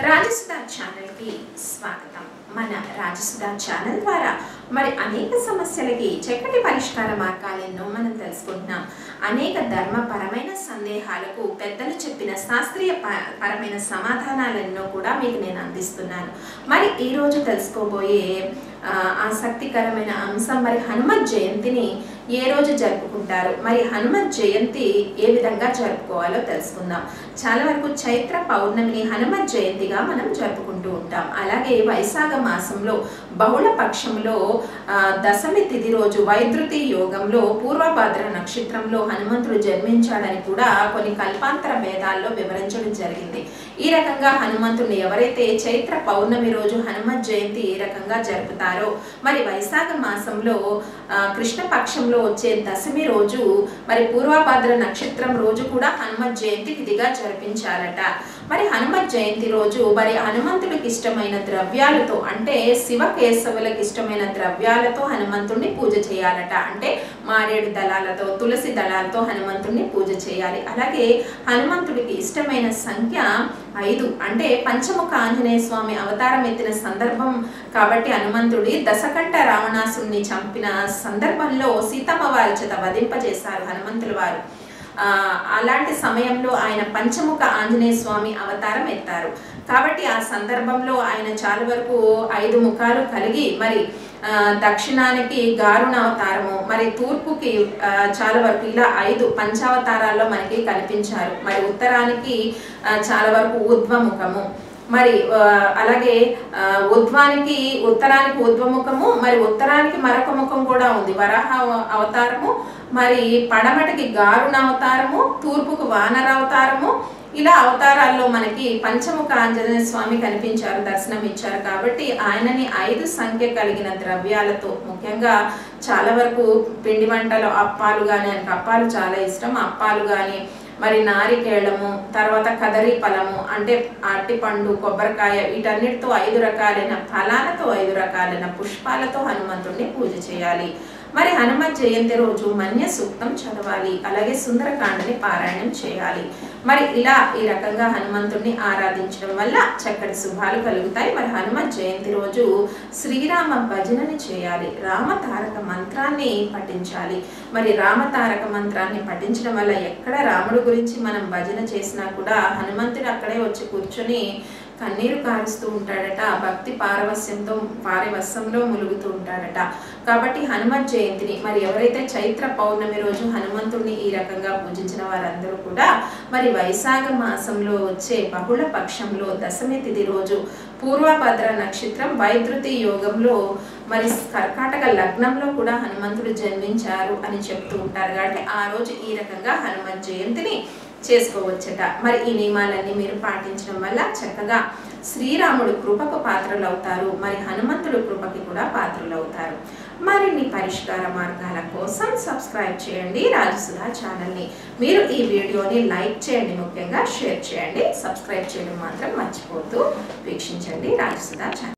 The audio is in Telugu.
రాజసుధా ఛానల్కి స్వాగతం మన రాజసుధా ఛానల్ ద్వారా మరి అనేక సమస్యలకి చక్కటి పరిష్కార మార్గాలు ఎన్నో మనం తెలుసుకుంటున్నాం అనేక ధర్మపరమైన సందేహాలకు పెద్దలు చెప్పిన శాస్త్రీయ ప- పరమైన సమాధానాలెన్నో కూడా మీకు నేను అందిస్తున్నాను మరి ఈరోజు తెలుసుకోబోయే ఆ, ఆసక్తికరమైన అంశం మరి హనుమత్ జయంతిని ఏ రోజు జరుపుకుంటారు మరి హనుమత్ జయంతి ఏ విధంగా జరుపుకోవాలో తెలుసుకుందాం చాలా వరకు చైత్ర పౌర్ణమిని హనుమత్ జయంతిగా మనం జరుపుకుంటూ ఉంటాం అలాగే వైశాఖ మాసంలో బహుళ పక్షంలో ఆ, దశమి తిథి రోజు వైద్యుతి యోగంలో పూర్వభద్ర నక్షత్రంలో హనుమంతుడు జన్మించాడని కూడా కొన్ని కల్పాంతర భేదాల్లో వివరించడం జరిగింది ఈ రకంగా హనుమంతుడిని ఎవరైతే చైత్ర పౌర్ణమి రోజు హనుమత్ జయంతి ఏ రకంగా జరుపుతారో మరి వైశాఖ మాసంలో ఆ, కృష్ణ పక్షంలో వచ్చే దశమి రోజు మరి పూర్వభద్ర నక్షత్రం రోజు కూడా హనుమత్ జయంతి విధిగా జరిపించాలట మరి హనుమత్ జయంతి రోజు మరి హనుమంతుడికి ఇష్టమైన ద్రవ్యాలతో అంటే శివ కేశవులకు ఇష్టమైన ద్రవ్యాలతో హనుమంతుడిని పూజ చేయాలట అంటే మారేడు దళాలతో తులసి దళాలతో హనుమంతుడిని పూజ చేయాలి అలాగే హనుమంతుడికి ఇష్టమైన సంఖ్య ఐదు అంటే పంచముఖ ఆంజనేయ స్వామి అవతారం ఎత్తిన సందర్భం కాబట్టి హనుమంతుడి దశకంఠ రావణాసుని చంపిన సందర్భంలో సీతమ్మ వారి చేత వధింపజేశారు హనుమంతుల వారు ఆ, అలాంటి సమయంలో ఆయన పంచముఖ ఆంజనేయ స్వామి అవతారం ఎత్తారు కాబట్టి ఆ సందర్భంలో ఆయన చాలా వరకు ఐదు ముఖాలు కలిగి మరి ఆ, దక్షిణానికి గారుణ అవతారము మరి తూర్పుకి ఆ, చాలా వరకు ఇలా ఐదు పంచావతారాల్లో మనకి కనిపించారు మరి ఉత్తరానికి ఆ, చాలా వరకు ఊర్ధ్వముఖము మరి ఆ, అలాగే ఆ, ఉద్వానికి ఉత్తరానికి ఉద్వముఖము మరి ఉత్తరానికి మరొక ముఖం కూడా ఉంది వరాహ అవ- అవతారము మరి పడమటికి గారుణ అవతారము తూర్పుకు వానర అవతారము ఇలా అవతారాల్లో మనకి పంచముఖ ఆంజనేయ స్వామి కనిపించారు దర్శనం ఇచ్చారు కాబట్టి ఆయనని ఐదు సంఖ్య కలిగిన ద్రవ్యాలతో ముఖ్యంగా చాలా వరకు పిండి వంటలు అప్పాలు కానీ ఆయనకు అప్పాలు చాలా ఇష్టం అప్పాలు కానీ మరి నారికేళము తర్వాత కదరి ఫలము అంటే అరటిపండు కొబ్బరికాయ వీటన్నిటితో ఐదు రకాలైన ఫలాలతో ఐదు రకాలైన పుష్పాలతో హనుమంతుడిని పూజ చేయాలి మరి హనుమత్ జయంతి రోజు మన్య సూక్తం చదవాలి అలాగే సుందరకాండని పారాయణం చేయాలి మరి ఇలా ఈ రకంగా హనుమంతుడిని ఆరాధించడం వల్ల చక్కటి శుభాలు కలుగుతాయి మరి హనుమత్ జయంతి రోజు శ్రీరామ భజనని చేయాలి రామ తారక మంత్రాన్ని పఠించాలి మరి రామ తారక మంత్రాన్ని పఠించడం వల్ల ఎక్కడ రాముడు గురించి మనం భజన చేసినా కూడా హనుమంతుడు అక్కడే వచ్చి కూర్చొని కన్నీరు కారుస్తూ ఉంటాడట భక్తి పారవస్యంతో పారవస్యంలో ములుగుతూ ఉంటాడట కాబట్టి హనుమత్ జయంతిని మరి ఎవరైతే చైత్ర పౌర్ణమి రోజు హనుమంతుడిని ఈ రకంగా పూజించిన వారందరూ కూడా మరి వైశాఖ మాసంలో వచ్చే బహుళ పక్షంలో దశమి తిథి రోజు పూర్వభద్ర నక్షత్రం వైద్యుతి యోగంలో మరి కర్కాటక లగ్నంలో కూడా హనుమంతుడు జన్మించారు అని చెప్తూ ఉంటారు కాబట్టి ఆ రోజు ఈ రకంగా హనుమత్ జయంతిని చేసుకోవచ్చట మరి ఈ నియమాలన్నీ మీరు పాటించడం వల్ల చక్కగా శ్రీరాముడు కృపకు పాత్రలు అవుతారు మరి హనుమంతుడు కృపకి కూడా పాత్రలు అవుతారు మరిన్ని పరిష్కార మార్గాల కోసం సబ్స్క్రైబ్ చేయండి రాజసుధా ఛానల్ని మీరు ఈ వీడియోని లైక్ చేయండి ముఖ్యంగా షేర్ చేయండి సబ్స్క్రైబ్ చేయడం మాత్రం మర్చిపోతూ వీక్షించండి రాజసుధా ఛానల్